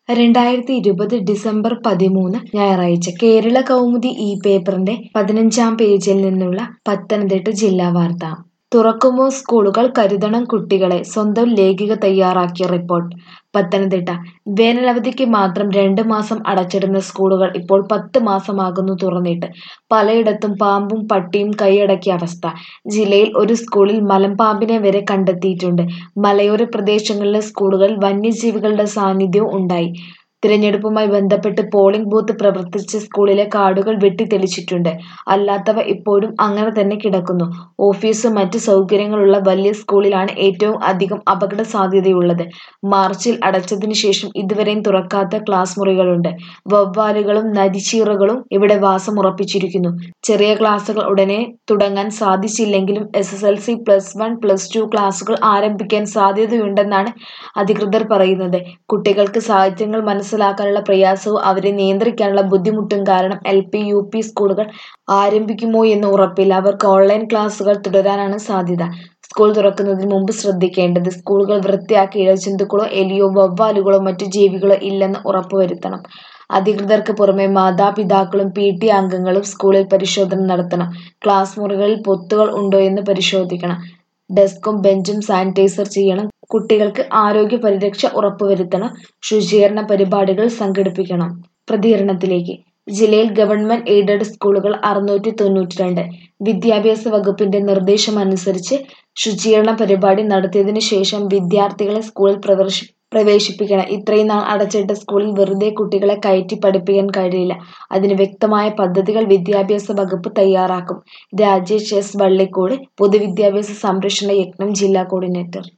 രണ്ടായിരത്തി ഇരുപത് ഡിസംബർ പതിമൂന്ന് ഞായറാഴ്ച കേരള കൗമുദി ഈ പേപ്പറിന്റെ പതിനഞ്ചാം പേജിൽ നിന്നുള്ള പത്തനംതിട്ട ജില്ലാ വാർത്ത തുറക്കുമോ സ്കൂളുകൾ കരുതണം കുട്ടികളെ സ്വന്തം ലേഖിക തയ്യാറാക്കിയ റിപ്പോർട്ട് പത്തനംതിട്ട വേനലവധിക്ക് മാത്രം രണ്ട് മാസം അടച്ചിടുന്ന സ്കൂളുകൾ ഇപ്പോൾ പത്ത് മാസമാകുന്നു തുറന്നിട്ട് പലയിടത്തും പാമ്പും പട്ടിയും കൈയടക്കിയ അവസ്ഥ ജില്ലയിൽ ഒരു സ്കൂളിൽ മലമ്പാമ്പിനെ വരെ കണ്ടെത്തിയിട്ടുണ്ട് മലയോര പ്രദേശങ്ങളിലെ സ്കൂളുകളിൽ വന്യജീവികളുടെ സാന്നിധ്യവും ഉണ്ടായി തിരഞ്ഞെടുപ്പുമായി ബന്ധപ്പെട്ട് പോളിംഗ് ബൂത്ത് പ്രവർത്തിച്ച സ്കൂളിലെ കാർഡുകൾ വെട്ടിത്തെളിച്ചിട്ടുണ്ട് അല്ലാത്തവ ഇപ്പോഴും അങ്ങനെ തന്നെ കിടക്കുന്നു ഓഫീസും മറ്റ് സൗകര്യങ്ങളുള്ള വലിയ സ്കൂളിലാണ് ഏറ്റവും അധികം അപകട സാധ്യതയുള്ളത് മാർച്ചിൽ അടച്ചതിനു ശേഷം ഇതുവരെയും തുറക്കാത്ത ക്ലാസ് മുറികളുണ്ട് വവ്വാലുകളും നരിച്ചീറുകളും ഇവിടെ വാസമുറപ്പിച്ചിരിക്കുന്നു ചെറിയ ക്ലാസുകൾ ഉടനെ തുടങ്ങാൻ സാധിച്ചില്ലെങ്കിലും S S L C plus one plus two ക്ലാസുകൾ ആരംഭിക്കാൻ സാധ്യതയുണ്ടെന്നാണ് അധികൃതർ പറയുന്നത് കുട്ടികൾക്ക് സാഹിത്യങ്ങൾ മനസ്സിലാക്കാനുള്ള പ്രയാസവും അവരെ നിയന്ത്രിക്കാനുള്ള ബുദ്ധിമുട്ടും കാരണം എൽ പി യു പി സ്കൂളുകൾ ആരംഭിക്കുമോ എന്ന് ഉറപ്പില്ല അവർക്ക് ഓൺലൈൻ ക്ലാസുകൾ തുടരാനാണ് സാധ്യത സ്കൂൾ തുറക്കുന്നതിന് മുമ്പ് ശ്രദ്ധിക്കേണ്ടത് സ്കൂളുകൾ വൃത്തിയാക്കി ഇഴജന്തുക്കളോ എലിയോ വവ്വാലുകളോ മറ്റു ജീവികളോ ഇല്ലെന്ന് ഉറപ്പുവരുത്തണം അധികൃതർക്ക് പുറമെ മാതാപിതാക്കളും പി ടി അംഗങ്ങളും സ്കൂളിൽ പരിശോധന നടത്തണം ക്ലാസ് മുറികളിൽ പൊത്തുകൾ ഉണ്ടോ എന്ന് പരിശോധിക്കണം ഡെസ്കും ബെഞ്ചും സാനിറ്റൈസർ ചെയ്യണം കുട്ടികൾക്ക് ആരോഗ്യ പരിരക്ഷ ഉറപ്പുവരുത്തണം ശുചീകരണ പരിപാടികൾ സംഘടിപ്പിക്കണം പ്രതികരണത്തിലേക്ക് ജില്ലയിൽ ഗവൺമെന്റ് എയ്ഡഡ് സ്കൂളുകൾ അറുന്നൂറ്റി തൊണ്ണൂറ്റി രണ്ട് വിദ്യാഭ്യാസ വകുപ്പിന്റെ നിർദ്ദേശമനുസരിച്ച് ശുചീകരണ പരിപാടി നടത്തിയതിനു ശേഷം വിദ്യാർത്ഥികളെ സ്കൂളിൽ പ്രവേശി പ്രവേശിപ്പിക്കണം ഇത്രയും നാൾ അടച്ചിട്ട സ്കൂളിൽ വെറുതെ കുട്ടികളെ കയറ്റി പഠിപ്പിക്കാൻ കഴിയില്ല അതിന് വ്യക്തമായ പദ്ധതികൾ വിദ്യാഭ്യാസ വകുപ്പ് തയ്യാറാക്കും രാജേഷ് എസ് വള്ളിക്കോട് പൊതുവിദ്യാഭ്യാസ സംരക്ഷണ യജ്ഞം ജില്ലാ കോർഡിനേറ്റർ